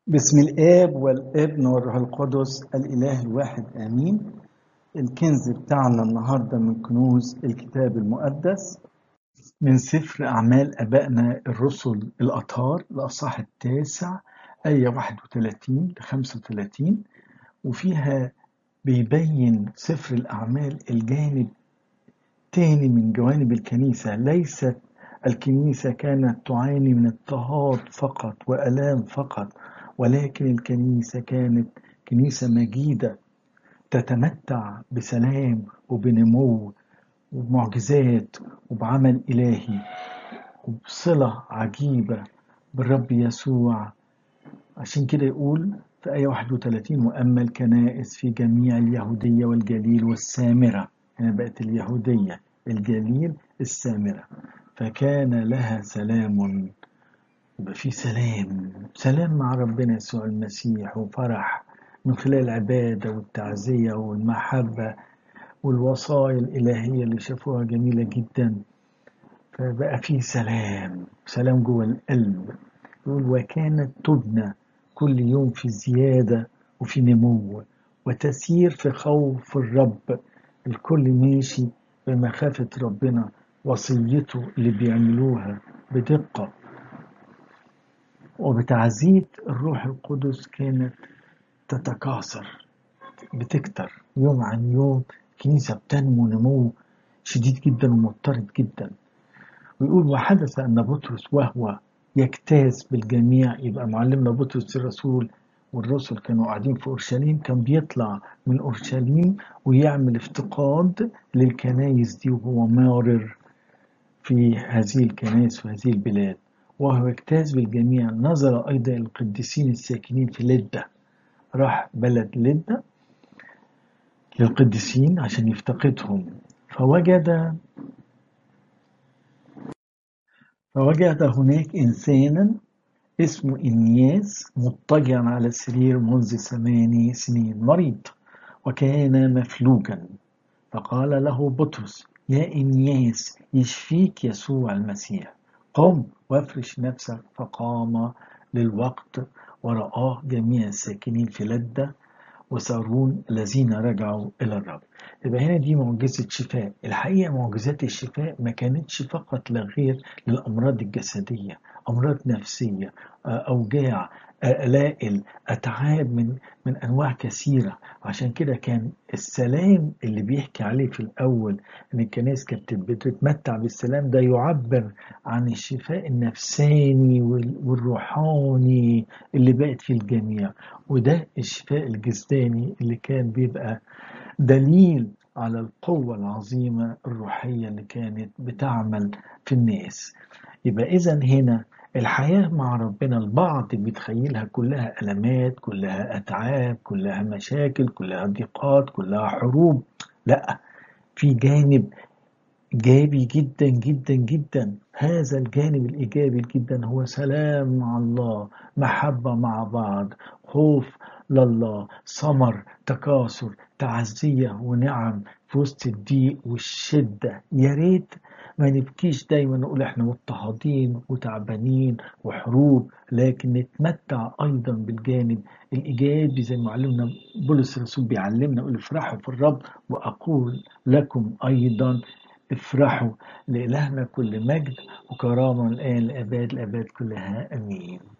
بسم الآب والابن والروح القدس الإله الواحد آمين الكنز بتاعنا النهاردة من كنوز الكتاب المقدس من سفر أعمال أبائنا الرسل الأطهار الأصحاح التاسع آية 31 ل 35 وفيها بيبين سفر الأعمال الجانب تاني من جوانب الكنيسة ليست الكنيسة كانت تعاني من اضطهاد فقط وألام فقط ولكن الكنيسة كانت كنيسة مجيدة تتمتع بسلام وبنمو وبمعجزات وبعمل إلهي وبصلة عجيبة بالرب يسوع عشان كده يقول في آية 31 وأما الكنائس في جميع اليهودية والجليل والسامرة هنا بقت اليهودية الجليل السامرة فكان لها سلام يبقى في سلام سلام مع ربنا يسوع المسيح وفرح من خلال العبادة والتعزية والمحبة والوصايا الإلهية اللي شافوها جميلة جدا فبقى في سلام سلام جوه القلب يقول وكانت تبنى كل يوم في زيادة وفي نمو وتسير في خوف الرب الكل ماشي بمخافة ربنا وصيته اللي بيعملوها بدقة وبتعزية الروح القدس كانت تتكاثر بتكتر يوم عن يوم الكنيسة بتنمو نمو شديد جدا ومضطرد جدا ويقول وحدث أن بطرس وهو يجتاز بالجميع يبقى معلمنا بطرس الرسول والرسل كانوا قاعدين في أورشليم كان بيطلع من أورشليم ويعمل افتقاد للكنايس دي وهو مارر في هذه الكنائس وهذه البلاد وهو يجتاز بالجميع نظر أيضا القديسين الساكنين في لدة راح بلد لدة للقديسين عشان يفتقدهم فوجد فوجد هناك إنسانا اسمه إنياس مضطجعا على السرير منذ ثماني سنين مريض وكان مفلوجا فقال له بطرس يا إنياس يشفيك يسوع المسيح قم وافرش نفسك فقام للوقت ورآه جميع الساكنين في لدة وسارون الذين رجعوا إلى الرب يبقى هنا دي معجزة شفاء الحقيقة معجزات الشفاء ما كانتش فقط لغير للأمراض الجسدية أمراض نفسية أوجاع ألائل أتعاب من من أنواع كثيرة عشان كده كان السلام اللي بيحكي عليه في الأول إن الكنائس كانت بتتمتع بالسلام ده يعبر عن الشفاء النفساني والروحاني اللي بقت في الجميع وده الشفاء الجسداني اللي كان بيبقى دليل على القوة العظيمة الروحية اللي كانت بتعمل في الناس يبقى إذا هنا الحياة مع ربنا البعض بيتخيلها كلها ألمات كلها أتعاب كلها مشاكل كلها ضيقات كلها حروب لا في جانب إيجابي جدا جدا جدا هذا الجانب الإيجابي جدا هو سلام مع الله محبة مع بعض خوف لله ثمر تكاثر تعزية ونعم في وسط الضيق والشدة يا ريت ما نبكيش دايما نقول احنا مضطهدين وتعبانين وحروب لكن نتمتع ايضا بالجانب الايجابي زي ما علمنا بولس الرسول بيعلمنا يقول افرحوا في الرب واقول لكم ايضا افرحوا لإلهنا كل مجد وكرامة الآن لأباد الأباد كلها أمين